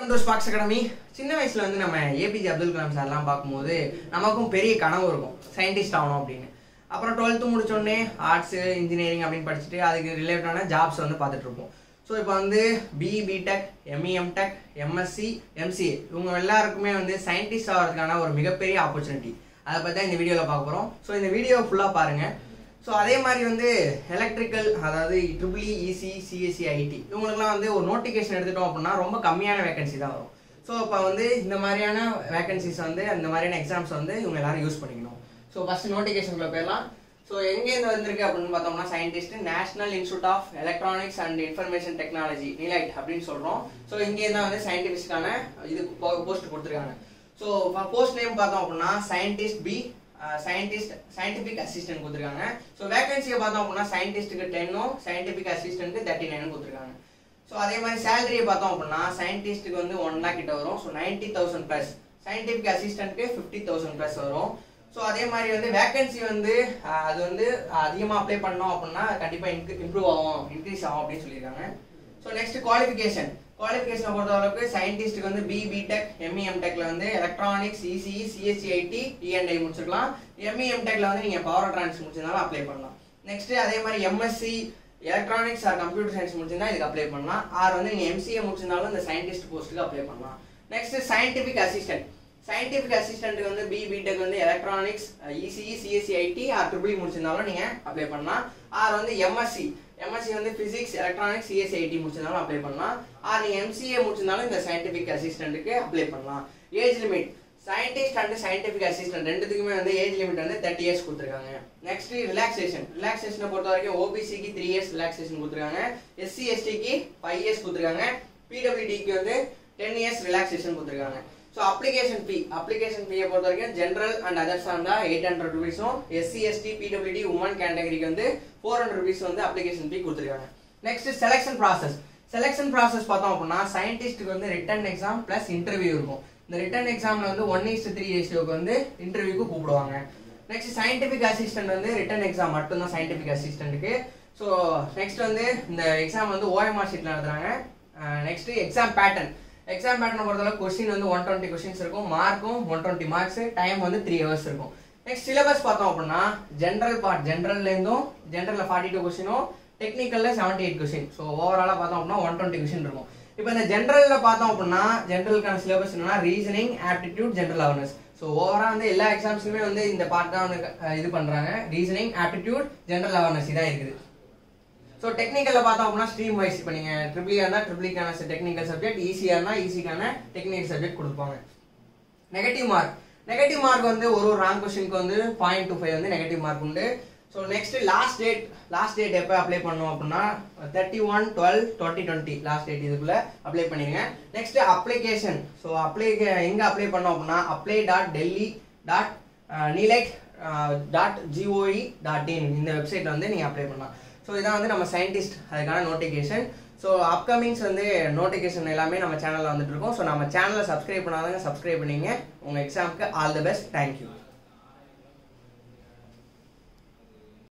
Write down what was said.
to ஸ்பாக்ஸ் academy சின்ன வயசுல வந்து நம்ம ஏபிஜே அப்துல் கலாம் சார்லாம் பார்க்கும்போது நமக்கும் பெரிய கனவு இருக்கும் சயின்டிஸ்ட் ஆகணும் அப்படின்னு அப்புறம் டுவெல்த்து முடிச்சோடனே ஆர்ட்ஸ் இன்ஜினியரிங் அப்படின்னு படிச்சுட்டு அதுக்கு ரிலேட்டடான ஜாப்ஸ் வந்து பார்த்துட்டு இருப்போம் ஸோ இப்போ வந்து BE BTech ME MTech MSc MCA இவங்க எல்லாருக்குமே வந்து சயின்டிஸ்ட் ஆகிறதுக்கான ஒரு மிகப்பெரிய ஆப்பர்ச்சுனிட்டி அதை பற்றி தான் இந்த வீடியோவில் பார்க்க போகிறோம் ஸோ இந்த வீடியோ ஃபுல்லாக பாருங்கள் ஸோ அதே மாதிரி வந்து எலக்ட்ரிக்கல் அதாவது ட்ரிபிள் இசி சிஎஸ்சி ஐடி இவங்களுக்குலாம் வந்து ஒரு நோட்டிஃபிகேஷன் எடுத்துட்டோம் அப்படின்னா ரொம்ப கம்மியான வேகன்சி தான் வரும் ஸோ இப்போ வந்து இந்த மாதிரியான வேகன்சிஸ் வந்து அந்த மாதிரியான எக்ஸாம்ஸ் வந்து இவங்க எல்லாரும் யூஸ் பண்ணிக்கணும் ஸோ ஃபர்ஸ்ட் நோட்டிஃபிகேஷன்ல போயிடலாம் ஸோ எங்கேருந்து வந்திருக்கு அப்படின்னு பார்த்தோம்னா scientist national institute of electronics and information technology NIELIT அப்படின்னு சொல்கிறோம் ஸோ இங்கே தான் வந்து சயின்டிஸ்டுக்கான இது போஸ்ட் கொடுத்துருக்காங்க ஸோ போஸ்ட் நேம் பார்த்தோம் அப்படின்னா scientist B scientist scientific assistant கொடுத்துருக்காங்க ஸோ வேகன்சியை பார்த்தோம் அப்படின்னா சயின்டிஸ்ட்டுக்கு டென்னும் சயின்டிபிக் அசிஸ்டன்ட்க்கு தேர்ட்டி நைனும் கொடுத்துருக்காங்க ஸோ அதே மாதிரி சேலரியை பார்த்தோம் அப்படின்னா சயின்டிஸ்ட்டுக்கு வந்து ஒன் லேக் கிட்ட வரும் so ninety thousand plus scientific அசிஸ்டன்ட்க்கு ஃபிஃப்டி தௌசண்ட் ப்ளஸ் வரும் ஸோ அதே மாதிரி வந்து வேகன்சி வந்து அஹ், அது வந்து அதிகமாக அப்ளை பண்ணோம் அப்படின்னா கண்டிப்பாக இம்ப்ரூவ் ஆகும் இன்க்ரீஸ் ஆகும் அப்படின்னு சொல்லியிருக்காங்க ஸோ நெக்ஸ்ட் குவாலிஃபிகேஷன் குவாலிஃபிகேஷனை பொறுத்த அளவுக்கு சயின்டிஸ்ட்டுக்கு வந்து பி பிடெக் எம்இ எம்டெக்ல வந்து electronics ECE CSC IT ENI முடிச்சிருக்கலாம் எம்இ எம்டெக்ல வந்து நீங்கள் பவர் டிரான்ஸ் முடிச்சிருந்தாலும் அப்ளை பண்ணலாம் நெக்ஸ்ட் அதே மாதிரி MSc electronics or computer science முடிச்சிருந்தா இதுக்கு அப்ளை பண்ணலாம் ஆர் வந்து நீங்கள் எம்சிஏ முடிச்சிருந்தாலும் இந்த சயின்டிஸ்ட் போஸ்ட்டுக்கு அப்ளை பண்ணலாம் next scientific assistant scientific assistant வந்து பி பிடெக் வந்து electronics ECE CSC IT or triple முடிச்சிருந்தாலும் நீங்கள் அப்ளை பண்ணலாம் ஆர் வந்து எம்எஸ்சி எம்எஸ்சி வந்து பிசிக்ஸ் எலக்ட்ரானிக்ஸ் சிஎஸ்சி ஐடி முடிச்சிருந்தாலும் அப்ளை பண்ணலாம் ஆர் நீங்கள் எம்சிஏ முடிச்சிருந்தாலும் இந்த சயின்டிபிக் அசிஸ்டன்ட்டுக்கு அப்ளை பண்ணலாம் age limit scientist and scientific assistant ரெண்டுத்துக்குமே வந்து ஏஜ் லிமிட் வந்து தேர்ட்டி இயர்ஸ் கொடுத்துருக்காங்க நெக்ஸ்ட் ரிலாக்ஸேஷன் ரிலாக்ஸேஷனை பொறுத்த வரைக்கும் ஓபிசிக்கு த்ரீ இயர்ஸ் ரிலாக்ஸேஷன் கொடுத்துருக்காங்க எஸ்சி எஸ்டிக்கு ஃபைவ் இயர்ஸ் கொடுத்துருக்காங்க பிடபிள்யூடிக்கு வந்து டென் இயர்ஸ் ரிலாக்ஸேஷன் கொடுத்துருக்காங்க ஸோ அப்ளிகேஷன் ஃபீ அப்ளிகேஷன் ஃபீயை பொறுத்த வரைக்கும் ஜென்ரல் அண்ட் அதர்ஸ் இருந்தா எயிட் ஹண்ட்ரட் ருபீஸும் எஸ்சி எஸ்டி பிடபிள்யூடி உமன் கேட்டகரிக்கு வந்து ஃபோர் ஹண்ட்ரட் ருபீஸ் வந்து அப்ளிகேஷன் ஃபீ கொடுத்துருக்காங்க next selection process selection process பார்த்தோம் அப்படின்னா சயின்டிஸ்ட்டுக்கு வந்து ரிட்டன் எக்ஸாம் ப்ளஸ் இன்டர்வியூ இருக்கும் இந்த ரிட்டன் எக்ஸாம்ல வந்து ஒன் இஸ்ட் த்ரீ ரேஷியோக்கு வந்து இன்டர்வியூக்கு கூப்பிடுவாங்க நெக்ஸ்ட் சயின்டிபிக் அசிஸ்டன்ட் வந்து ரிட்டன் எக்ஸாம் மட்டும்தான் சயின்டிபிக் அசிஸ்டன்ட்டுக்கு ஸோ நெக்ஸ்ட் வந்து இந்த எக்ஸாம் வந்து ஓஎம்ஆர் ஷீட்ல நடத்துறாங்க நெக்ஸ்ட் எக்ஸாம் பேட்டர்ன் எக்ஸாம் பேட்டர்னை பொறுத்தளவு கொஸ்டின் வந்து ஒன் டுவெண்ட்டி கொஸ்டின்ஸ் இருக்கும் மார்க்கும் ஒன் டுவெண்ட்டி மார்க்ஸ் டைம் வந்து த்ரீ ஹவர்ஸ் இருக்கும் நெக்ஸ்ட் சிலபஸ் பார்த்தோம் அப்படின்னா ஜென்ரல் பார்ட் ஜென்ரல்லேருந்தும் ஜென்ரலில் ஃபார்ட்டி டூ கொஸ்டினும் டெக்னிக்கலில் செவன்ட்டி எயிட் கொஸ்டின் ஸோ ஓவராலாக பார்த்தோம் அப்படின்னா ஒன் டுவெண்ட்டி கொஸ்டின் இருக்கும் இப்போ இந்த ஜென்ரலில் பார்த்தோம் அப்படின்னா ஜென்ரலுக்கான சிலபஸ் என்னன்னா reasoning aptitude general awareness so overall வந்து எல்லா எக்ஸாம்ஸுமே வந்து இந்த பார்ட் தான் வந்து அஹ், இது பண்ணுறாங்க ரீசனிங் ஆப்டிடியூட் ஜென்ரல் அவேர்னஸ் இதான் இருக்குது ஸோ டெக்னிக்கலில் பார்த்தோம் அப்படின்னா ஸ்ட்ரீம் வைஸ் இப்போ நீங்கள் ட்ரிபிளியாக இருந்தால் ட்ரிபிளிக்கான டெக்னிக்கல் சப்ஜெக்ட் ஈஸியாக இருந்தால் ஈஸிக்கான டெக்னிக்கல் சப்ஜெக்ட் கொடுப்பாங்க நெகட்டிவ் மார்க் நெகட்டிவ் மார்க் வந்து ஒரு ஒரு ராங் கொஸ்டினுக்கு வந்து பாயிண்ட் டூ ஃபைவ் வந்து நெகட்டிவ் மார்க் உண்டு so next last date last date எப்போ அப்ளை பண்ணோம் அப்படின்னா thirty one twelve twenty twenty last date இதுக்குள்ள அப்ளை பண்ணிருங்க நெக்ஸ்ட் அப்ளிகேஷன் ஸோ அப்ளை எங்கே அப்ளை பண்ணோம் அப்படின்னா apply dot Delhi dot NIELIT dot G O I dot in இந்த வெப்சைட்ல வந்து நீங்கள் அப்ளை பண்ணலாம் ஸோ இதான் வந்து நம்ம சயின்டிஸ்ட் அதுக்கான நோட்டிஃபிகேஷன் ஸோ அப்கமிங்ஸ் வந்து நோட்டிஃபிகேஷன் எல்லாமே நம்ம சேனலில் வந்துட்டு இருக்கோம் ஸோ நம்ம சேனலை சப்ஸ்கிரைப் பண்ணாதவங்க சப்ஸ்கிரைப் பண்ணிங்க உங்கள் எக்ஸாமுக்கு ஆல் தி பெஸ்ட் தேங்க்யூ